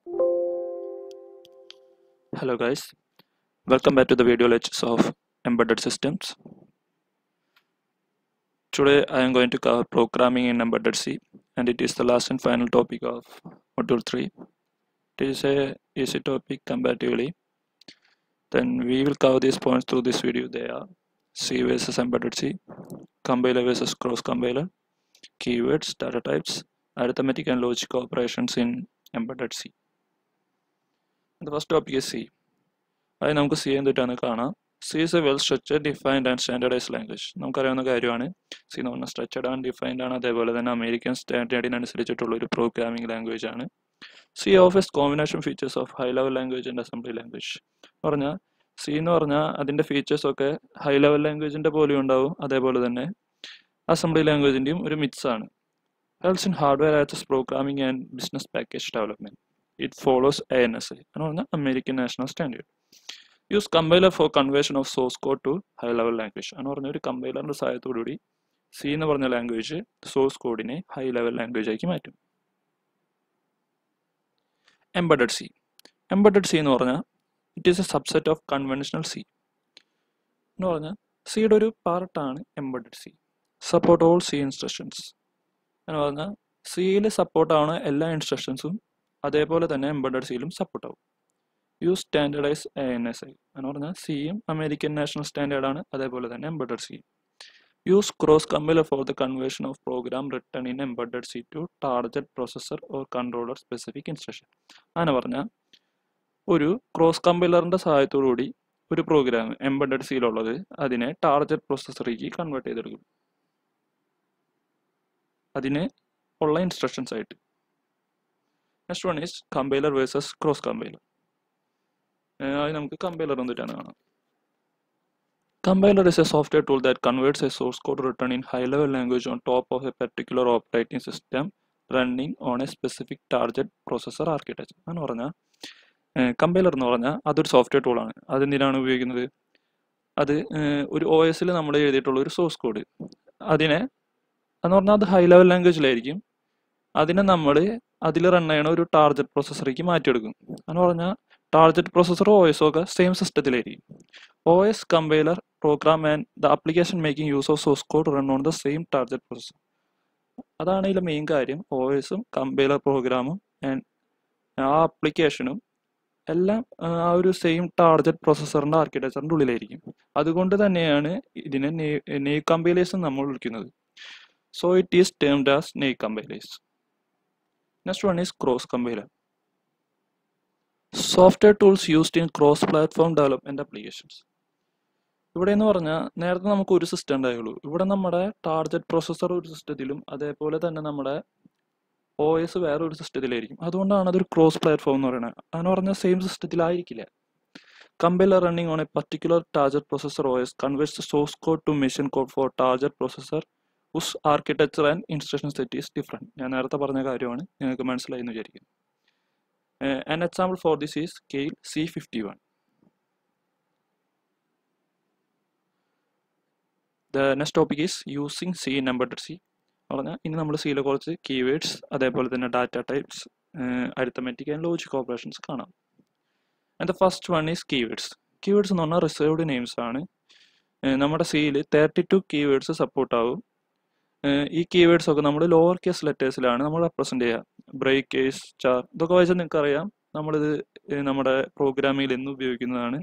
Hello guys, welcome back to the video lectures of embedded systems. Today I am going to cover programming in embedded C and it is the last and final topic of module 3. It is a easy topic comparatively. Then we will cover these points through this video. They are C versus embedded C, compiler versus cross compiler, keywords, data types, arithmetic and logic operations in embedded C. The first topic is C. അത് നമുക്ക് C എന്തിട്ടാണ് കാണാം C is a well structured defined and standardise language നമുക്കറിയാവുന്ന കാര്യമാണ് C എന്ന് പറഞ്ഞാൽ structured and defined ആണ് അതേപോലെ തന്നെ അമേരിക്കൻ സ്റ്റാൻഡേർഡിനനുസരിച്ചിട്ടുള്ള ഒരു പ്രോഗ്രാമിംഗ് ലാംഗ്വേജ് ആണ് C offers combination features of high level language and assembly language എന്ന് പറഞ്ഞാൽ സി എന്ന് പറഞ്ഞാൽ അതിൻ്റെ ഫീച്ചേഴ്സ് ഒക്കെ ഹൈ ലെവൽ ലാംഗ്വേജിൻ്റെ പോലെയും ഉണ്ടാവും അതേപോലെ തന്നെ അസംബ്ലി ലാംഗ്വേജിൻ്റെയും ഒരു മിക്സ് ആണ് helps in hardware access programming and business package development it follows A N S I എന്ന് പറഞ്ഞാൽ American National Standard use compiler for conversion of source code to high level language എന്ന് പറഞ്ഞ ഒരു കമ്പൈലറിന്റെ സഹായത്തോടുകൂടി C എന്ന് പറഞ്ഞ ലാംഗ്വേജ് സോഴ്സ് കോഡിനെ ഹൈ ലെവൽ ലാംഗ്വേജ് ആക്കി മാറ്റും എംബഡഡ് സി എംബഡഡ് സി എന്ന് പറഞ്ഞാൽ it is a subset of conventional C എന്ന് പറഞ്ഞാൽ സിയുടെ ഒരു പാർട്ടാണ് embedded C support all C instructions എന്ന് പറഞ്ഞാൽ സിയിൽ സപ്പോർട്ടാണ് എല്ലാ ഇൻസ്ട്രക്ഷൻസും അതേപോലെ തന്നെ എംബഡഡ് സിയിലും സപ്പോർട്ട് ആവും use standardise A N S I എന്ന് പറഞ്ഞാൽ സിയും അമേരിക്കൻ നാഷണൽ സ്റ്റാൻഡേർഡ് ആണ് അതേപോലെ തന്നെ embedded C use cross compiler for the conversion of program written in embedded C to target processor or controller specific instruction അങ്ങനെ പറഞ്ഞാൽ ഒരു ക്രോസ് കമ്പൈലറിന്റെ സഹായത്തോടുകൂടി ഒരു പ്രോഗ്രാം എംബഡഡ് സിയിലുള്ളത് അതിനെ ടാർഗറ്റ് പ്രോസസറിലേക്ക് കൺവേർട്ട് ചെയ്തെടുക്കും അതിന് ഉള്ള ഇൻസ്ട്രക്ഷൻസ് ആയിട്ട് next one is compiler versus cross compiler അത് നമുക്ക് കമ്പൈലർ എന്നിട്ടാണ് കാണാം compiler is a software tool that converts a source code written in high level language on top of a particular operating system running on a specific target processor architecture എന്ന് പറഞ്ഞാൽ compiler എന്ന് പറഞ്ഞാൽ അതൊരു software ടൂളാണ് അതെന്തിനാണ് ഉപയോഗിക്കുന്നത് അത് ഒരു ഒ എസിൽ നമ്മൾ എഴുതിയിട്ടുള്ള ഒരു സോഴ്സ് കോഡ് അതിനെ എന്ന് പറഞ്ഞാൽ അത് ഹൈ ലെവൽ ലാംഗ്വേജിലായിരിക്കും അതിനെ നമ്മൾ അതിൽ റൺ ചെയ്യണ ഒരു ടാർഗറ്റ് പ്രോസസ്സറിലേക്ക് മാറ്റിയെടുക്കും എന്ന് പറഞ്ഞാൽ ടാർഗറ്റ് പ്രോസസ്സർ ഒ എസ് ഒക്കെ സെയിം സിസ്റ്റത്തിലായിരിക്കും O S compiler program and the application making use of source code run on the same target processor അതാണ് ഇതിലെ മെയിൻ കാര്യം ഒ എസും കമ്പൈലർ പ്രോഗ്രാമും ആൻഡ് ആ ആപ്ലിക്കേഷനും എല്ലാം ആ ഒരു സെയിം ടാർഗറ്റ് പ്രോസസ്സറിന്റെ ആർക്കിടെക്ചറിന്റെ ഉള്ളിലായിരിക്കും അതുകൊണ്ട് തന്നെയാണ് ഇതിനെ നെ കമ്പൈലേഴ്സ് നമ്മൾ വിളിക്കുന്നത് so it is termed as നെ compilers next one is cross compiler software tools used in cross platform development applications ഇവിടെ എന്ന് പറഞ്ഞാൽ നേരത്തെ നമുക്ക് ഒരു സിസ്റ്റം ഉണ്ടായുള്ളൂ ഇവിടെ നമ്മുടെ ടാർഗറ്റ് പ്രോസസ്സർ ഒരു സിസ്റ്റത്തിലും അതേപോലെ തന്നെ നമ്മുടെ ഒ എസ് വേറെ ഒരു സിസ്റ്റത്തിലായിരിക്കും അതുകൊണ്ടാണ് അതൊരു ക്രോസ് പ്ലാറ്റ്ഫോം എന്ന് പറയുന്നത് അതെന്ന് പറഞ്ഞാൽ സെയിം സിസ്റ്റത്തിലായിരിക്കില്ല compiler running on a particular target processor O S converts source code to machine code for target processor whose architecture and instruction set is different ഞാൻ നേരത്തെ പറഞ്ഞ കാര്യമാണ് നിങ്ങൾക്ക് മനസ്സിലായി എന്ന് വിചാരിക്കുന്നു an example for this is scale C51. The next topic is using C in embedded C. പറഞ്ഞാൽ ഇനി നമ്മൾ സിയിലെ കുറച്ച് കീവേഡ്സ് അതേപോലെ തന്നെ data types arithmetic and logic operations കാണാം and the first one is keywords keywords എന്ന് പറഞ്ഞാൽ റിസർവ്ഡ് നെയിംസ് ആണ് നമ്മുടെ സിയിൽ തേർട്ടി ടു കീവേഡ്സ് സപ്പോർട്ട് ആവും ഈ കീവേഡ്സ് ഒക്കെ നമ്മൾ ലോവർ കേസ് ലെറ്റേഴ്സിലാണ് നമ്മൾ റെപ്രസെന്റ് ചെയ്യുക ബ്രേക്ക് കേസ് ചാർ ഇതൊക്കെ വായിച്ചാൽ നിങ്ങൾക്ക് അറിയാം നമ്മളിത് നമ്മുടെ പ്രോഗ്രാമിൽ എന്ന് ഉപയോഗിക്കുന്നതാണ്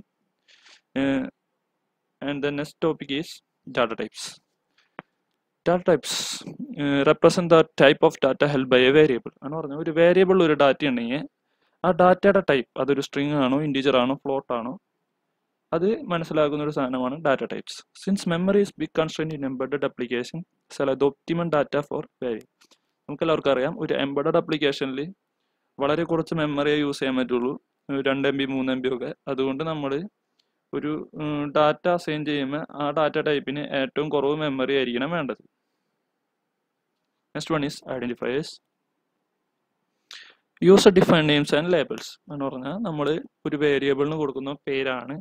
and the next topic is data types data types represent the type of data help by a variable എന്ന് പറഞ്ഞാൽ ഒരു വേരിയബിൾ ഒരു ഡാറ്റ ഉണ്ടെങ്കിൽ ആ ഡാറ്റയുടെ ടൈപ്പ് അതൊരു സ്ട്രിങ് ആണോ ഇൻറ്റീജർ ആണോ ഫ്ലോട്ട് ആണോ അത് മനസ്സിലാക്കുന്ന ഒരു സാധനമാണ് data types since memory is big constrain in embedded application select optimum data for very നമുക്ക് എല്ലാവർക്കും അറിയാം ഒരു എംബഡഡ് ആപ്ലിക്കേഷനിൽ വളരെ കുറച്ച് മെമ്മറിയെ യൂസ് ചെയ്യാൻ പറ്റുള്ളൂ രണ്ട് എം ബി മൂന്ന് എം ബി ഒക്കെ അതുകൊണ്ട് നമ്മൾ ഒരു ഡാറ്റ അസൈൻ ചെയ്യുമ്പോൾ ആ ഡാറ്റ ടൈപ്പിന് ഏറ്റവും കുറവ് മെമ്മറി ആയിരിക്കണം വേണ്ടത് next one is identifiers user define names and labels എന്ന് പറഞ്ഞാൽ നമ്മൾ ഒരു വേരിയബിളിന് കൊടുക്കുന്ന പേരാണ്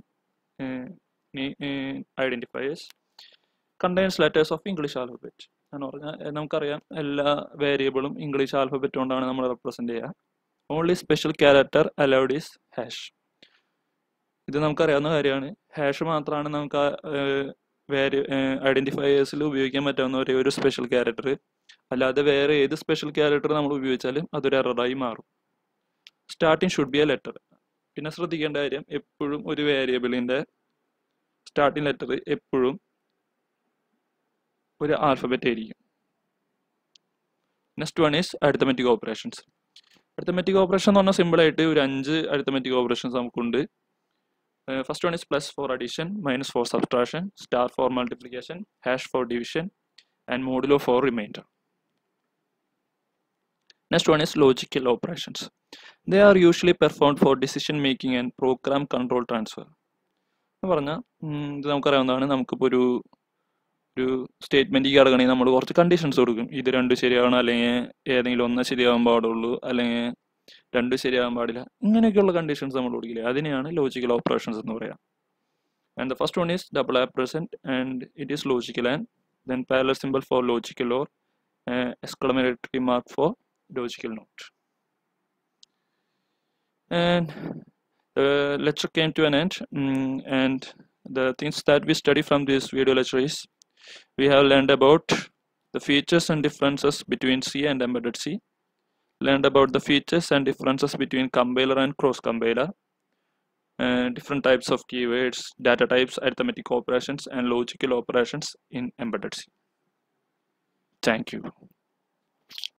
identifiers contains letters of English alphabet എന്ന് പറഞ്ഞാൽ നമുക്കറിയാം എല്ലാ വേരിയബിളും ഇംഗ്ലീഷ് ആൽഫബറ്റ് കൊണ്ടാണ് നമ്മൾ റെപ്രസെന്റ് ചെയ്യുക only special character allowed is hash ഇത് നമുക്കറിയാവുന്ന കാര്യമാണ് ഹാഷ് മാത്രമാണ് നമുക്ക് വേറെ ഐഡന്റിഫയേഴ്സിൽ ഉപയോഗിക്കാൻ പറ്റാവുന്ന ഒരേ ഒരു സ്പെഷ്യൽ ക്യാരക്ടർ അല്ലാതെ വേറെ ഏത് സ്പെഷ്യൽ ക്യാരക്ടർ നമ്മൾ ഉപയോഗിച്ചാലും അതൊരു എററായി മാറും starting should be a letter പിന്നെ ശ്രദ്ധിക്കേണ്ട കാര്യം എപ്പോഴും ഒരു വേരിയബിളിന്റെ സ്റ്റാർട്ടിങ് ലെറ്റർ എപ്പോഴും ഒരു ആൽഫബറ്റ് ആയിരിക്കും next one is arithmetic operations arithmetic operation എന്ന് പറഞ്ഞാൽ സിമ്പിൾ ആയിട്ട് ഒരു അഞ്ച് അരിത്തമെറ്റിക് ഓപ്പറേഷൻസ് നമുക്കുണ്ട് first one is plus for addition minus for subtraction star for multiplication hash for division and modulo for remainder Next one is logical operations. They are usually performed for decision making and program control transfer. എന്ന് പറഞ്ഞാൽ ഇത് നമുക്കറിയാവുന്നതാണ് നമുക്കിപ്പോൾ ഒരു ഒരു സ്റ്റേറ്റ്മെൻറ്റിൽ കിടക്കണമെങ്കിൽ നമ്മൾ കുറച്ച് conditions കൊടുക്കും ഇത് രണ്ടും ശരിയാവണം അല്ലെങ്കിൽ ഏതെങ്കിലും ഒന്ന് ശരിയാവാൻ പാടുള്ളൂ അല്ലെങ്കിൽ രണ്ടും ശരിയാവാൻ പാടില്ല ഇങ്ങനെയൊക്കെയുള്ള കണ്ടീഷൻസ് നമ്മൾ കൊടുക്കില്ലേ അതിനെയാണ് ലോജിക്കൽ ഓപ്പറേഷൻസ് എന്ന് പറയാം and the first one is double ampersand and it is logical and then parallel symbol for logical or exclamatory mark for logical note. And the lecture came to an end mm, and the things that we study from this video lecture is we have learned about the features and differences between C and embedded C, learned about the features and differences between compiler and cross compiler, uh, different types of keywords, data types, arithmetic operations and logical operations in embedded C. Thank you.